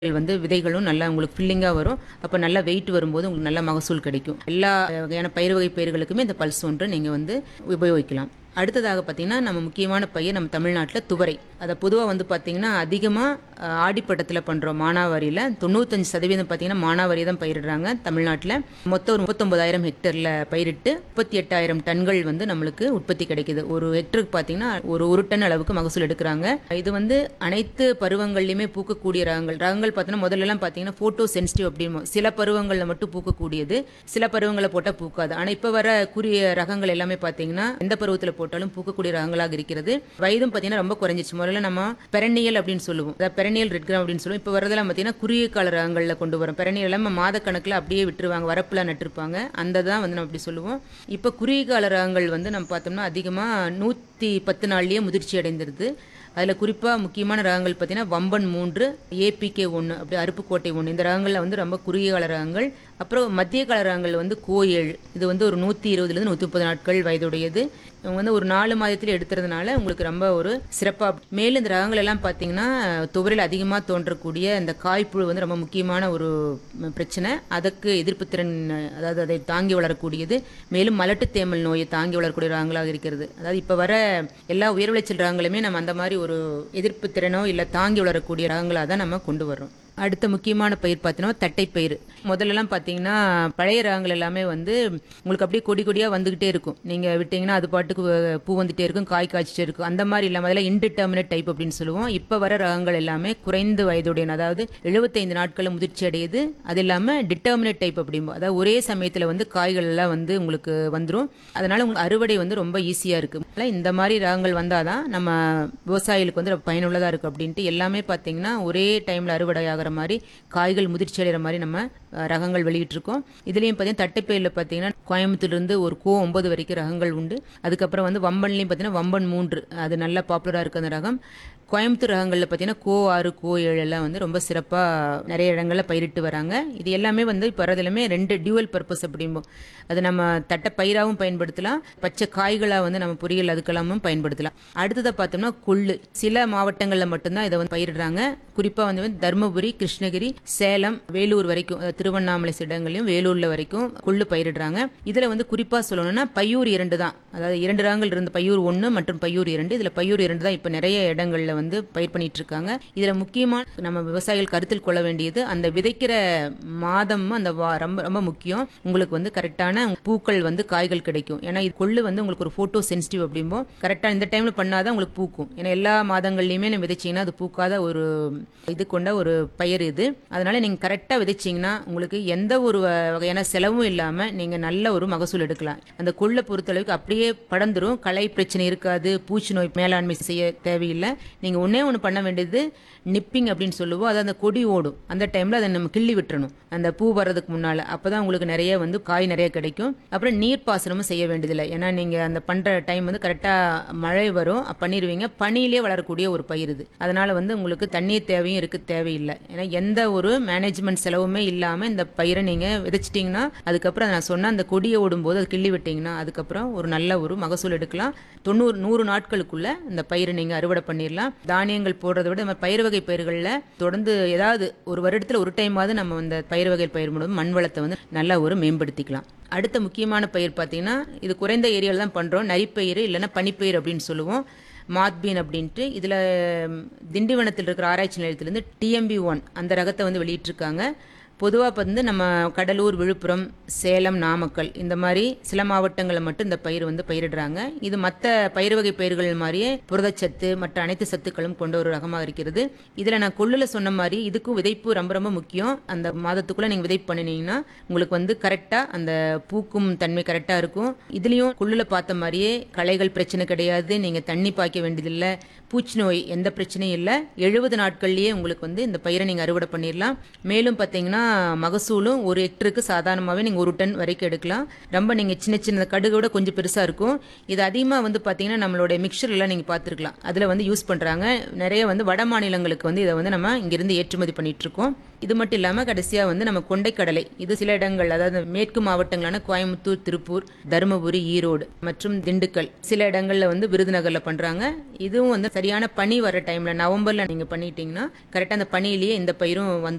வந்து விதைகளும் நல்லா உங்களுக்கு ஃபில்லிங்காக வரும் அப்போ நல்லா வெயிட் வரும்போது உங்களுக்கு நல்ல மகசூல் கிடைக்கும் எல்லா வகையான பயிர் வகை பயிர்களுக்குமே இந்த பல்ஸ் ஒன்று நீங்கள் வந்து உபயோகிக்கலாம் அடுத்ததாக பார்த்தீங்கன்னா நம்ம முக்கியமான பயிர் நம்ம தமிழ்நாட்டில் துவரை அதை பொதுவாக வந்து பார்த்தீங்கன்னா அதிகமாக ஆடிப்பட்டத்தில் பண்ணுறோம் மானாவாரியில் தொண்ணூத்தஞ்சு சதவீதம் பார்த்தீங்கன்னா மானாவாரி தான் பயிரிடுறாங்க தமிழ்நாட்டில் மொத்தம் ஒரு முப்பத்தொன்பதாயிரம் ஹெக்டரில் பயிரிட்டு முப்பத்தி எட்டாயிரம் டன்கள் வந்து நம்மளுக்கு உற்பத்தி கிடைக்குது ஒரு ஹெக்டருக்கு பார்த்தீங்கன்னா ஒரு ஒரு டன் அளவுக்கு மகசூல் எடுக்கிறாங்க இது வந்து அனைத்து பருவங்கள்லையுமே பூக்கக்கூடிய ரகங்கள் ரகங்கள் பார்த்தீங்கன்னா முதல்ல எல்லாம் பார்த்தீங்கன்னா ஃபோட்டோ சென்சிட்டிவ் அப்படின்னு சில பருவங்களில் மட்டும் பூக்கக்கூடியது சில பருவங்களை போட்டால் பூக்காது ஆனால் இப்போ வர குறிய ரகங்கள் எல்லாமே பார்த்தீங்கன்னா எந்த பருவத்தில் போட்டாலும் பூக்கக்கூடிய ரகங்களாக இருக்கிறது வயதும் பார்த்தீங்கன்னா ரொம்ப குறைஞ்சிச்சு முதல்ல நம்ம பெரணியல் அப்படின்னு சொல்லுவோம் அதாவது பெரணியல் ரெட் கிராம் அப்படின்னு சொல்லுவோம் இப்போ வரதெல்லாம் பார்த்தீங்கன்னா குறுகிய கால ரகங்களில் கொண்டு வரோம் பெரணியல் எல்லாம் மாதக்கணக்கில் அப்படியே விட்டுருவாங்க வரப்பில் நட்டிருப்பாங்க அந்த தான் வந்து நம்ம அப்படி சொல்லுவோம் இப்போ குறுகிய கால ரகங்கள் வந்து நம்ம பார்த்தோம்னா அதிகமாக நூற்றி பத்து நாள்லேயே முதிர்ச்சி அடைந்திருது அதில் குறிப்பாக முக்கியமான ரகங்கள் பார்த்தீங்கன்னா வம்பன் மூன்று ஏபிகே ஒன்று அப்படி அருப்புக்கோட்டை ஒன்று இந்த ரகங்களில் வந்து ரொம்ப குறுகிய கால ரகங்கள் அப்புறம் மத்திய கால ரகங்கள் வந்து கோ ஏழு இது வந்து ஒரு நூற்றி இருபதுலேருந்து நூற்றி முப்பது நாட்கள் வயதுடையது இவங்க வந்து ஒரு நாலு மாதத்தில் எடுத்துறதுனால உங்களுக்கு ரொம்ப ஒரு சிறப்பாக மேலும் இந்த ரகங்கள் எல்லாம் பார்த்தீங்கன்னா துவரில் அதிகமாக தோன்றக்கூடிய இந்த காய்ப்புழு வந்து ரொம்ப முக்கியமான ஒரு பிரச்சனை அதுக்கு எதிர்ப்பு திறன் அதாவது அதை தாங்கி வளரக்கூடியது மேலும் மலட்டு தேமல் நோயை தாங்கி வளரக்கூடிய ரகங்களாக இருக்கிறது அதாவது இப்போ வர எல்லா உயர் விளைச்சல் ரகங்களுமே நம்ம அந்த மாதிரி ஒரு எதிர்ப்பு திறனோ இல்லை தாங்கி வளரக்கூடிய ரகங்களாக தான் நம்ம கொண்டு வர்றோம் அடுத்த முக்கியமான பயிர் பார்த்தீங்கன்னா தட்டைப்பயிர் முதல்லலாம் பார்த்தீங்கன்னா பழைய ரகங்கள் எல்லாமே வந்து உங்களுக்கு அப்படியே கொடி கொடியாக வந்துகிட்டே இருக்கும் நீங்கள் விட்டீங்கன்னா அது பாட்டுக்கு வ- பூ வந்துட்டே இருக்கும் காய் காய்ச்சிட்டே இருக்கும் அந்த மாதிரி இல்லாமல் அதெல்லாம் இன்டிட்டர்மினேட் டைப் அப்படின்னு சொல்லுவோம் இப்போ வர ரகங்கள் எல்லாமே குறைந்த வயதுடைய அதாவது எழுபத்தைந்து நாட்களில் முதிர்ச்சி அடையுது அது இல்லாமல் டிட்டர்மினேட் டைப் அப்படிம்போம் அதாவது ஒரே சமயத்தில் வந்து காய்கள் எல்லாம் வந்து உங்களுக்கு வந்துடும் அதனால உங்களுக்கு அறுவடை வந்து ரொம்ப ஈஸியாக இருக்கு அதனால இந்த மாதிரி ரகங்கள் வந்தால் தான் நம்ம விவசாயிகளுக்கு வந்து ரொம்ப பயனுள்ளதாக இருக்கும் அப்படின்ட்டு எல்லாமே பார்த்தீங்கன்னா ஒரே டைமில் அறுவடை ஆகிற மாதிரி காய்கள் முதிர்ச்சி அடைகிற மாதிரி நம்ம அஹ், ரகங்கள் வெளியிட்டிருக்கோம் இதுலேயும் பார்த்தீங்கன்னா தட்டைப்பயிரில் பார்த்தீங்கன்னா கோயம்புத்தூர்லேருந்து ஒரு கோ ஒன்பது வரைக்கும் ரகங்கள் உண்டு அதுக்கப்புறம் வந்து வம்பன்லையும் பார்த்தீங்கன்னா வம்பன் மூன்று அது நல்ல பாப்புலராக இருக்கு அந்த ரகம் கோயம்புத்தூர் ரகங்களில் பார்த்தீங்கன்னா கோ ஆறு கோ ஏழு எல்லாம் வந்து ரொம்ப சிறப்பாக நிறைய இடங்களில் பயிரிட்டு வராங்க இது எல்லாமே வந்து இப்போ வரதுலையுமே ரெண்டு டியூவல் பர்பஸ் அப்படிம்போம் அது நம்ம தட்டை பயிராகவும் பயன்படுத்தலாம் பச்சை காய்களாக வந்து நம்ம பொரியல் அதுக்கெல்லாமும் பயன்படுத்தலாம் அடுத்ததை பார்த்தோம்னா கொள்ளு சில மாவட்டங்களில் மட்டும்தான் இதை வந்து பயிரிடுறாங்க குறிப்பாக வந்து தருமபுரி கிருஷ்ணகிரி சேலம் வேலூர் வரைக்கும் அதாவது திருவண்ணாமலை இடங்களையும் வேலூர்ல வரைக்கும் கொள்ளு பயிரிடுறாங்க இதுல வந்து குறிப்பா சொல்லணும்னா பையூர் இரண்டு தான் அதாவது இரண்டு ரகங்கள் இருந்து பையூர் ஒன்று மற்றும் பையூர் இரண்டு இதுல பையூர் இரண்டு தான் இப்ப நிறைய இடங்கள்ல வந்து பயிர் பண்ணிட்டு இருக்காங்க இதுல முக்கியமா நம்ம விவசாயிகள் கருத்தில் கொள்ள வேண்டியது அந்த விதைக்கிற மாதம் அந்த வா- ரொம்ப ரொம்ப முக்கியம் உங்களுக்கு வந்து கரெக்டான பூக்கள் வந்து காய்கள் கிடைக்கும் ஏன்னா இது கொள்ளு வந்து உங்களுக்கு ஒரு போட்டோ சென்சிட்டிவ் அப்படிம்போ கரெக்டா இந்த டைம்ல பண்ணாதான் உங்களுக்கு பூக்கும் ஏன்னா எல்லா மாதங்கள்லயுமே நீங்க விதைச்சீங்கன்னா அது பூக்காத ஒரு இது கொண்ட ஒரு பயிர் இது அதனால நீங்க கரெக்டா விதைச்சீங்கன்னா உங்களுக்கு எந்த ஒரு வ- வகையான செலவும் இல்லாம நீங்க நல்ல ஒரு மகசூல் எடுக்கலாம் அந்த கொள்ளை பொறுத்தளவுக்கு அப்படியே படந்துரும் களை பிரச்சனை இருக்காது பூச்சி நோய் மேலாண்மை செய்ய தேவையில்லை நீங்க ஒண்ணே ஒன்று பண்ண வேண்டியது நிப்பிங் அப்படின்னு சொல்லுவோம் அதாவது அந்த கொடி ஓடும் அந்த டைம்ல அதை நம்ம கிள்ளி விட்டுறணும் அந்த பூ வர்றதுக்கு முன்னால அப்பதான் உங்களுக்கு நிறைய வந்து காய் நிறைய கிடைக்கும் அப்புறம் நீர் பாசனமும் செய்ய வேண்டியதில்லை ஏன்னா நீங்க அந்த பண்ற டைம் வந்து கரெக்டா மழை வரும் அப்ப பண்ணிடுவீங்க பனியிலே வளரக்கூடிய ஒரு பயிர் இது அதனால வந்து உங்களுக்கு தண்ணீர் தேவையும் இருக்கு தேவையில்லை ஏன்னா எந்த ஒரு மேனேஜ்மெண்ட் செலவுமே இல்லாம இந்த பயிரை நீங்க விதைச்சிட்டீங்கன்னா அதுக்கப்புறம் நான் சொன்ன அந்த கொடியை ஓடும்போது அது கிள்ளி விட்டீங்கன்னா அதுக்கப்புறம் ஒரு நல்ல ஒரு மகசூல் எடுக்கலாம் தொண்ணூறு நூறு நாட்களுக்குள்ள இந்த பயிரை நீங்க அறுவடை பண்ணிடலாம் தானியங்கள் போடுறதை விட நம்ம பயிர் வகை பயிர்களில் தொடர்ந்து ஏதாவது ஒரு வருடத்துல ஒரு டைமாவது நம்ம இந்த பயிர் வகை பயிர் மூலம் மண் வளத்தை வந்து நல்லா ஒரு மேம்படுத்திக்கலாம் அடுத்த முக்கியமான பயிர் பார்த்தீங்கன்னா இது குறைந்த ஏரியாவில் தான் பண்றோம் நரிப்பயிர் இல்லைன்னா பனிப்பயிர் அப்படின்னு சொல்லுவோம் மாத்பீன் அப்படின்ட்டு இதில் திண்டிவனத்தில் இருக்கிற ஆராய்ச்சி நிலையத்திலேருந்து டிஎம்பி ஒன் அந்த ரகத்தை வந்து வெளியிட்டிருக்காங்க பொதுவாக வந்து நம்ம கடலூர் விழுப்புரம் சேலம் நாமக்கல் இந்த மாதிரி சில மாவட்டங்களில் மட்டும் இந்த பயிர் வந்து பயிரிடுறாங்க இது மற்ற பயிர் வகை பயிர்கள் மாதிரியே புரதச்சத்து மற்ற அனைத்து சத்துக்களும் கொண்ட ஒரு ரகமாக இருக்கிறது இதில் நான் கொள்ளுல சொன்ன மாதிரி இதுக்கும் விதைப்பு ரொம்ப ரொம்ப முக்கியம் அந்த மாதத்துக்குள்ள நீங்கள் விதைப்பு பண்ணினீங்கன்னா உங்களுக்கு வந்து கரெக்டாக அந்த பூக்கும் தன்மை கரெக்டாக இருக்கும் இதுலேயும் கொள்ளுல பார்த்த மாதிரியே களைகள் பிரச்சனை கிடையாது நீங்கள் தண்ணி பாய்க்க வேண்டியதில்லை பூச்சி நோய் எந்த பிரச்சனையும் இல்லை எழுபது நாட்கள்லயே உங்களுக்கு வந்து இந்த பயிரை நீங்கள் அறுவடை பண்ணிடலாம் மேலும் பார்த்தீங்கன்னா மகசூலும் ஒரு ஹெக்டருக்கு சாதாரணமாகவே நீங்கள் ஒரு டன் வரைக்கும் எடுக்கலாம் ரொம்ப நீங்கள் சின்ன சின்ன கடுகோட கொஞ்சம் பெருசாக இருக்கும் இது அதிகமாக வந்து பார்த்தீங்கன்னா நம்மளுடைய மிக்சர் எல்லாம் நீங்கள் பார்த்துருக்கலாம் அதில் வந்து யூஸ் பண்ணுறாங்க நிறைய வந்து வட மாநிலங்களுக்கு வந்து இதை வந்து நம்ம இங்கிருந்து ஏற்றுமதி பண்ணிட்டு இருக்கோம் இது மட்டும் இல்லாமல் கடைசியாக வந்து நம்ம கொண்டைக்கடலை இது சில இடங்கள் அதாவது மேற்கு மாவட்டங்களான கோயம்புத்தூர் திருப்பூர் தருமபுரி ஈரோடு மற்றும் திண்டுக்கல் சில இடங்கள்ல வந்து விருதுநகர்ல பண்றாங்க இதுவும் வந்து சரியான பனி வர டைம்ல நவம்பர்ல நீங்க பண்ணிட்டீங்கன்னா கரெக்டா அந்த பனியிலேயே இந்த பயிரும் வந்து